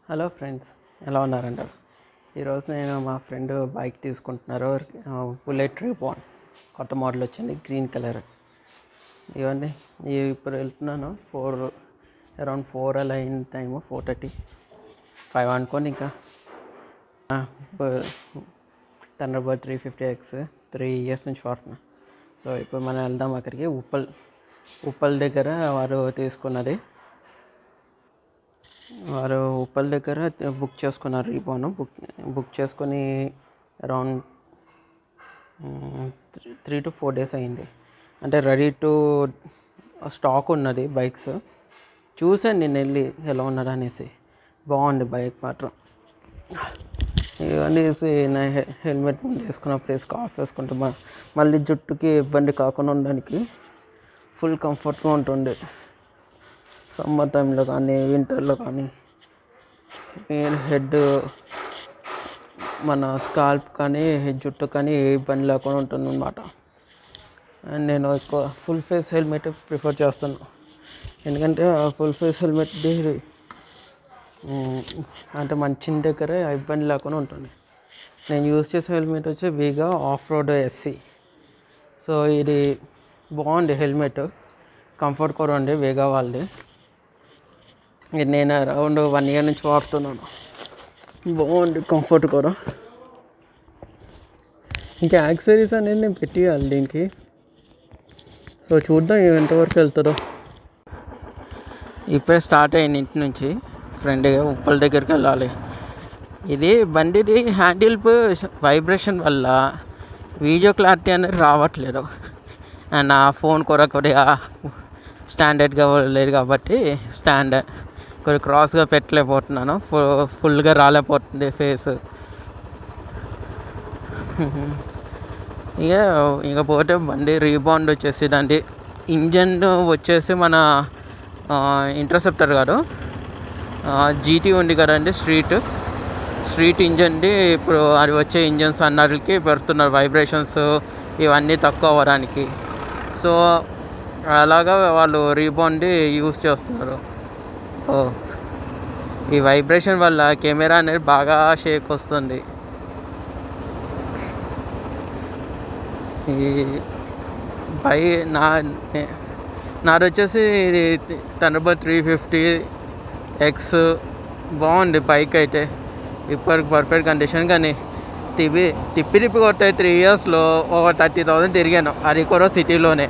hello friends ఎలా ఉన్నారంట ఈరోజు నేను మా ఫ్రెండ్ బైక్ తీసుకుంటున్నారు బుల్లెట్ రీబాన్ కొత్త మోడల్ వచ్చింది గ్రీన్ కలర్ ఇవన్నీ ఈ- ఇప్పుడు వెళ్తున్నాను ఫోర్ అరౌండ్ ఫోర్ అలా అయిన టైము ఫోర్ థర్టీ ఫైవ్ అనుకోండి ఇంకా Thunderbird three fifty X three years నుంచి వాడుతున్నా సో ఇప్పుడు మనం వెళ్దాం అక్కడికి ఉప్పల్ ఉప్పల్ దగ్గర వారు తీసుకున్నది వారు ఉప్పల్ దగ్గర బుక్ చేసుకున్నారు రీబాన్ బుక్ బుక్ చేసుకొని around three to four days అయింది అంటే రెడీ టు స్టాక్ ఉన్నది బైక్స్ చూసాను నేను వెళ్ళి ఎలా ఉన్నది అనేసి బాగుంది బైక్ మాత్రం ఇవన్నీ వేసి నా హె- హెల్మెట్ ముందు వేసుకున్నప్పుడు వేసుకో ఆఫ్ వేసుకుంటే మ- మళ్ళీ జుట్టుకి ఇబ్బంది కాకుండా ఉండడానికి ఫుల్ కంఫర్ట్గా ఉంటుంది సమ్మర్ టైంలో కానీ వింటర్లో కానీ హెడ్ మన స్కాల్ప్ కానీ జుట్టు కానీ ఏ ఇబ్బంది లేకుండా ఉంటుంది అనమాట అండ్ నేను ఎక్కువ ఫుల్ ఫేస్ హెల్మెట్ ప్రిఫర్ చేస్తాను ఎందుకంటే ఆ ఫుల్ ఫేస్ హెల్మెట్ అంటే మన చిన్న దగ్గర ఇబ్బంది లేకుండా ఉంటుంది నేను యూజ్ చేసే హెల్మెట్ వచ్చి Vega off road SC so ఇది బాగుంది హెల్మెట్ కంఫర్ట్ కూడా ఉంది వేగా వాళ్ళది ఇది నేను అరౌండ్ వన్ ఇయర్ నుంచి వాడుతున్నాను బాగుంది కంఫర్ట్ కూడా ఇంకా యాక్సరీస్ అనేది నేను పెట్టియాలి దీనికి సో చూద్దాం ఇవి ఎంతవరకు వెళ్తుందో ఇప్పుడే స్టార్ట్ అయింది ఇంటి నుంచి ఫ్రెండ్గా ఉప్పల్ దగ్గరికి వెళ్ళాలి ఇది బండిది హ్యాండిల్ వైబ్రేషన్ వల్ల వీడియో క్లారిటీ అనేది రావట్లేదు అండ్ నా ఫోన్ కూడా కొద్దిగా స్టాండర్డ్గా లేదు కాబట్టి స్టాండ్ కొద్దిగా క్రాస్గా పెట్టలేకపోతున్నాను ఫు ఫుల్గా రాలేకపోతుంది ఫేస్ ఇక ఇక పోతే బండి రీబాండ్ వచ్చేసి దాని ఇంజన్ వచ్చేసి మన ఇంటర్సెప్టర్ కాదు జీటీ ఉంది కదండి స్ట్రీట్ స్ట్రీట్ ఇంజన్ది ఇప్పుడు అది వచ్చే ఇంజన్స్ అన్నిటికి పెడుతున్నారు వైబ్రేషన్స్ ఇవన్నీ తక్కువ అవ్వడానికి సో అలాగా వాళ్ళు రీబాండ్ యూస్ చేస్తున్నారు ఓ ఈ వైబ్రేషన్ వల్ల కెమెరా అనేది బాగా షేక్ వస్తుంది ఈ బై నా నే- నాది వచ్చేసి ఇది థండర్బర్డ్ త్రీ ఫిఫ్టీ ఎక్స్ బాగుంది బైక్ అయితే ఇప్పటికి పర్ఫెక్ట్ కండిషన్ కానీ తిప్పి తిప్పి తిప్పి కొట్టే త్రీ ఇయర్స్లో ఒక థర్టీ థౌసండ్ తిరిగాను అది కూడా సిటీలోనే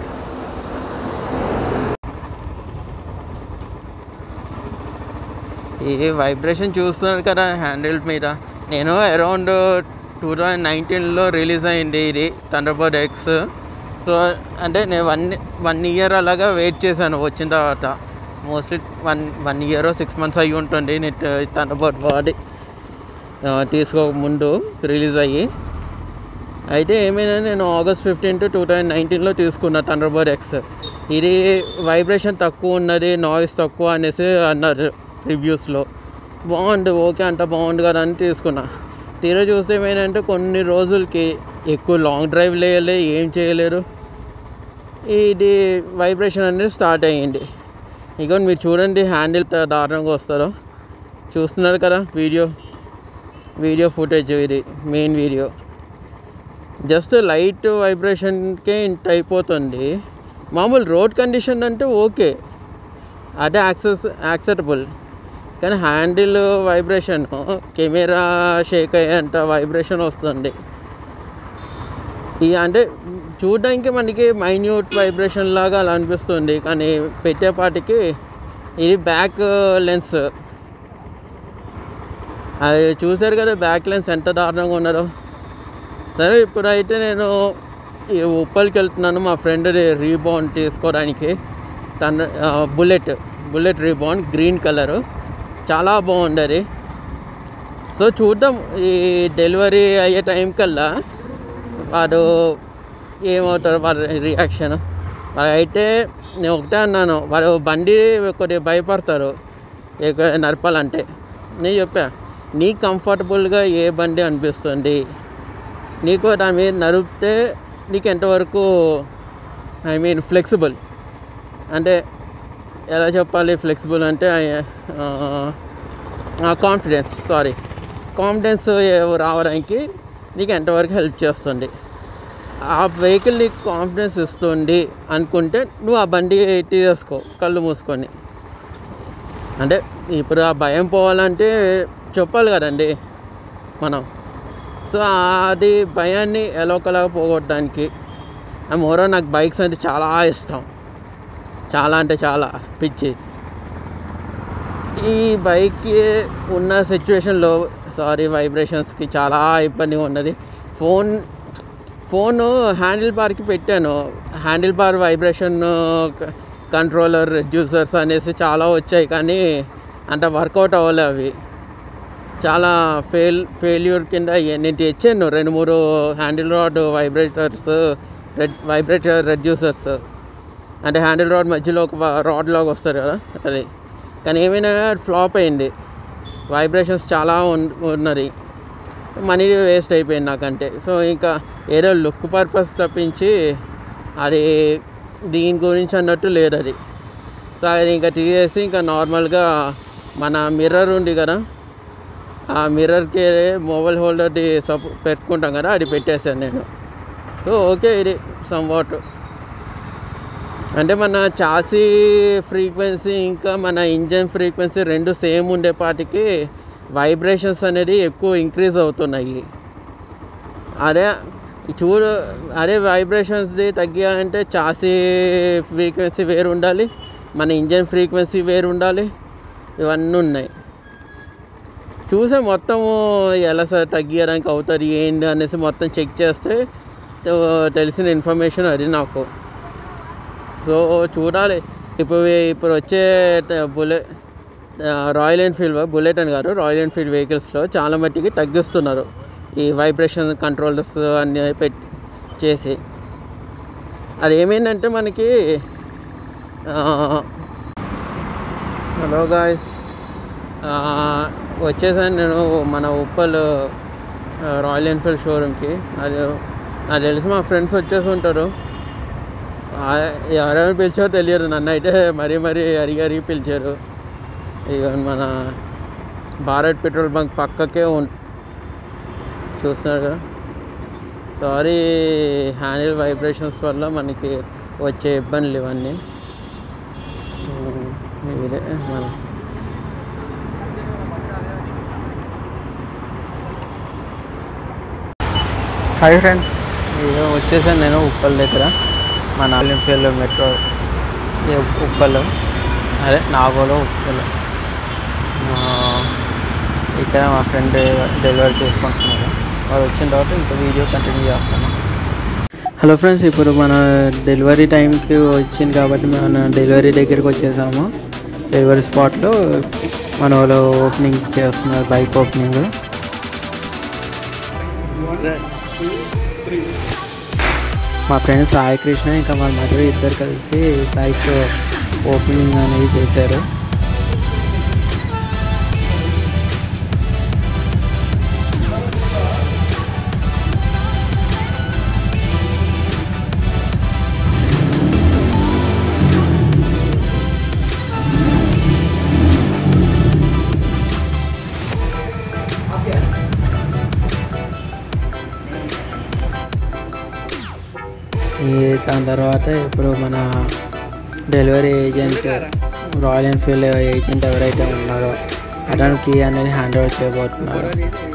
ఈ వైబ్రేషన్ చూస్తున్నారు కదా హ్యాండిల్ మీద నేను అరౌండ్ టూ థౌజండ్ నైన్టీన్లో రిలీజ్ అయింది ఇది థండర్బర్డ్ ఎక్స్ సో అంటే నేను వన్ వన్ ఇయర్ అలాగా వెయిట్ చేశాను వచ్చిన తర్వాత mostly one one year six months అయ్యి ఉంటుంది నెట్ థండర్బర్డ్ వాడి తీసుకోక ముందు రిలీజ్ అయ్యి అయితే ఏమైనా నేను August fifteen to two thousand నైన్టీన్లో తీసుకున్నా థండర్బర్డ్ ఎక్స్ ఇది వైబ్రేషన్ తక్కువ ఉన్నది నాయిస్ తక్కువ అనేసి అన్నారు రివ్యూస్లో బాగుంది ఓకే అంత బాగుంది కదా అని తీసుకున్నా తీరా చూస్తే ఏమైందంటే కొన్ని రోజులకి ఎక్కువ లాంగ్ డ్రైవ్ లేయలే ఏం చేయలేరు ఇది వైబ్రేషన్ అనేది స్టార్ట్ అయ్యింది ఇక మీరు చూడండి హ్యాండిల్ దారుణంగా వస్తారో చూస్తున్నారు కదా వీడియో వీడియో ఫుటేజ్ ఇది మెయిన్ వీడియో జస్ట్ లైట్ వైబ్రేషన్కే ఇంత అయిపోతుంది మామూలు రోడ్ కండిషన్ అంటే ఓకే అదే యాక్సెస్ యాక్సెప్టబుల్ కానీ హ్యాండిల్ వైబ్రేషన్ కెమెరా షేక్ అయ్యేంత వైబ్రేషన్ వస్తుంది ఈ అంటే చూడడానికి మనకి మైన్యూట్ వైబ్రేషన్ లాగా అలా అనిపిస్తుంది కానీ పెట్టేపాటికి ఇది బ్యాక్ లెన్స్ అది చూసారు కదా బ్యాక్ లెన్స్ ఎంత దారుణంగా ఉన్నారో సరే ఇప్పుడైతే నేను ఈ ఉప్పల్కి వెళ్తున్నాను మా ఫ్రెండ్ రీబాండ్ తీసుకోవడానికి తన Bullet Bullet Reborn green colour చాలా బాగుండేది సో చూద్దాం ఈ డెలివరీ అయ్యే టైం కల్లా వాడు ఏమవుతారు వారి రియాక్షన్ వాడు అయితే నేను ఒకటే అన్నాను వాడు బండి కొద్దిగా భయపడతారు ఇక నడపాలంటే నేను చెప్పా నీ కంఫర్టబుల్గా ఏ బండి అనిపిస్తుంది నీకు దాని మీద నడిపితే నీకు ఎంతవరకు ఐ మీన్ ఫ్లెక్సిబుల్ అంటే ఎలా చెప్పాలి ఫ్లెక్సిబుల్ అంటే ఆ, కాన్ఫిడెన్స్ సారీ కాన్ఫిడెన్స్ రావడానికి నీకు ఎంతవరకు హెల్ప్ చేస్తుంది ఆ వెహికల్ నీకు కాన్ఫిడెన్స్ ఇస్తుంది అనుకుంటే నువ్వు ఆ బండి తీసేసుకో కళ్ళు మూసుకొని అంటే ఇప్పుడు ఆ భయం పోవాలంటే చెప్పాలి కదండి మనం సో అది భయాన్ని ఎలాగోలాగా పోగొట్టడానికి మోరో నాకు బైక్స్ అంటే చాలా ఇష్టం చాలా అంటే చాలా పిచ్చి ఈ బైక్కి ఉన్న సిచ్యువేషన్లో సారీ వైబ్రేషన్స్కి చాలా ఇబ్బందిగా ఉన్నది ఫోన్ ఫోను హ్యాండిల్ బార్కి పెట్టాను handle bar vibration controller reducers అనేసి చాలా వచ్చాయి కానీ అంత వర్కౌట్ అవ్వలే అవి చాలా ఫెయిల్ ఫెయిల్యూర్ కింద నేను తెచ్చాను రెండు మూడు handle rod vibrators red vibrator reducers అంటే హ్యాండిల్ రాడ్ మధ్యలో ఒక రాడ్ లాగా వస్తారు కదా అది కానీ ఏమైనా ఫ్లాప్ అయింది వైబ్రేషన్స్ చాలా ఉన్- ఉన్నది మనీ వేస్ట్ అయిపోయింది నాకంటే సో ఇంకా ఏదో లుక్ పర్పస్ తప్పించి అది దీని గురించి అన్నట్టు లేదు అది సో అది ఇంకా తీసేసి ఇంకా నార్మల్గా మన మిర్రర్ ఉంది కదా ఆ మిర్రర్కి మొబైల్ హోల్డర్ది సపో పెట్టుకుంటాం కదా అది పెట్టేశాను నేను సో ఓకే ఇది సమ్ వాట్ అంటే మన చాసీ ఫ్రీక్వెన్సీ ఇంకా మన ఇంజన్ ఫ్రీక్వెన్సీ రెండు సేమ్ ఉండేపాటికి వైబ్రేషన్స్ అనేది ఎక్కువ ఇంక్రీజ్ అవుతున్నాయి అదే చూడు అదే వైబ్రేషన్స్ది తగ్గాయంటే చాసీ ఫ్రీక్వెన్సీ వేరు ఉండాలి మన ఇంజన్ ఫ్రీక్వెన్సీ వేరు ఉండాలి ఇవన్నీ ఉన్నాయి చూసే మొత్తము ఎలా సార్ తగ్గియడానికి అవుతుంది ఏంటి అనేసి మొత్తం చెక్ చేస్తే తె- తెలిసిన ఇన్ఫర్మేషన్ అది నాకు సో చూడాలి ఇప్పుడు ఇప్పుడు వచ్చే బుల్లెట్ రాయల్ ఎన్ఫీల్డ్ బుల్లెట్ అని కాదు రాయల్ ఎన్ఫీల్డ్ వెహికల్స్లో చాలా మట్టికి తగ్గిస్తున్నారు ఈ వైబ్రేషన్ కంట్రోలర్స్ అన్నీ పెట్టి చేసి అది ఏమైందంటే మనకి హలో గాయస్ వచ్చేసాను నేను మన ఉప్పల్ ఆ, రాయల్ ఎన్ఫీల్డ్ షోరూమ్కి అది నాకు తెలిసి మా ఫ్రెండ్స్ వచ్చేసి ఉంటారు ఆ, ఎవరెవరు పిలిచారో తెలియదు నన్ను అయితే మరీ మరీ అరిగి అరిగి పిలిచారు ఇక మన భారత్ పెట్రోల్ బంక్ పక్కకే ఉం చూస్తున్నారు కదా సారీ హ్యాండిల్ వైబ్రేషన్స్ వల్ల మనకి వచ్చే ఇబ్బందులు ఇవన్నీ ఉమ్, ఇదే మన హాయ్ ఫ్రెండ్స్ ఇదో వచ్చేసాను నేను ఉప్పల్ దగ్గర మా నాలుగు మెట్రో ఈ ఉప్పల్ అదే నాగోలో ఉప్పల్ ఆ, ఇక్కడ మా ఫ్రెండ్ డెలివరీ చేసుకుంటున్నారు వాడు వచ్చిన తర్వాత ఇంకా వీడియో కంటిన్యూ చేస్తాను హలో ఫ్రెండ్స్ ఇప్పుడు మన డెలివరీ టైంకి వచ్చింది కాబట్టి మన డెలివరీ దగ్గరికి వచ్చేసాము డెలివరీ స్పాట్లో మన వాళ్ళు ఓపెనింగ్ చేస్తున్నారు బైక్ ఓపెనింగ్ మా ఫ్రెండ్స్ సాయి కృష్ణ ఇంకా మా మధుర ఇద్దరు కలిసి బైక్ ఓపెనింగ్ అనేది చేశారు ఈ దాని తర్వాత ఇప్పుడు మన delivery agent Royal Enfield agent ఎవరైతే ఉన్నారో అతనికి అనేది హ్యాండ్ ఓవర్ చేయబోతున్నారు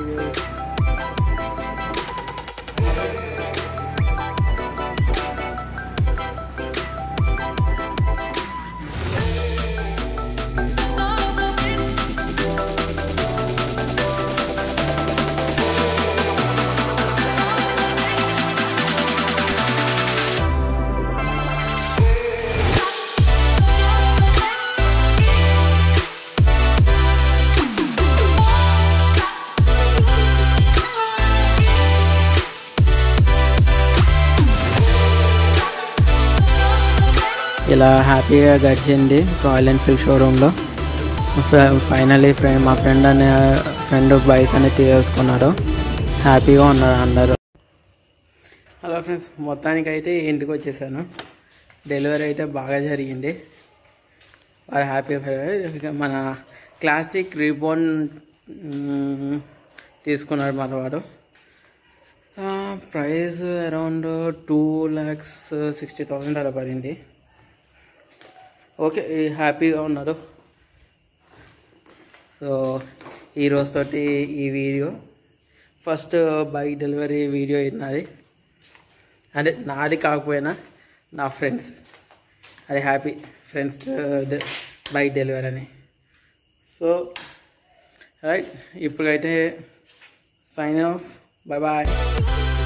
ఇలా హ్యాపీగా గడిచింది రాయల్ ఎన్ఫీల్డ్ షోరూంలో ఫైనలీ ఫ్రెండ్ మా ఫ్రెండ్ అనే ఫ్రెండ్ బైక్ అనేది తీసుకున్నారు హ్యాపీగా ఉన్నారు అందరూ హలో ఫ్రెండ్స్ మొత్తానికి అయితే ఇంటికి వచ్చేసాను డెలివరీ అయితే బాగా జరిగింది వారు హ్యాపీగా మన క్లాసిక్ రీబోన్ తీసుకున్నాడు మనవాడు price around two lakhs sixty thousand అలా పడింది ఓకే హ్యాపీగా ఉన్నాడు సో ఈ రోజుతోటి ఈ video first bike delivery video నాది అంటే నాది కాకపోయినా నా ఫ్రెండ్స్ అది హ్యాపీ ఫ్రెండ్స్ బైక్ డెలివరీ అని సో రైట్ ఇప్పుడైతే సైన్ ఆఫ్ బాయ్ బాయ్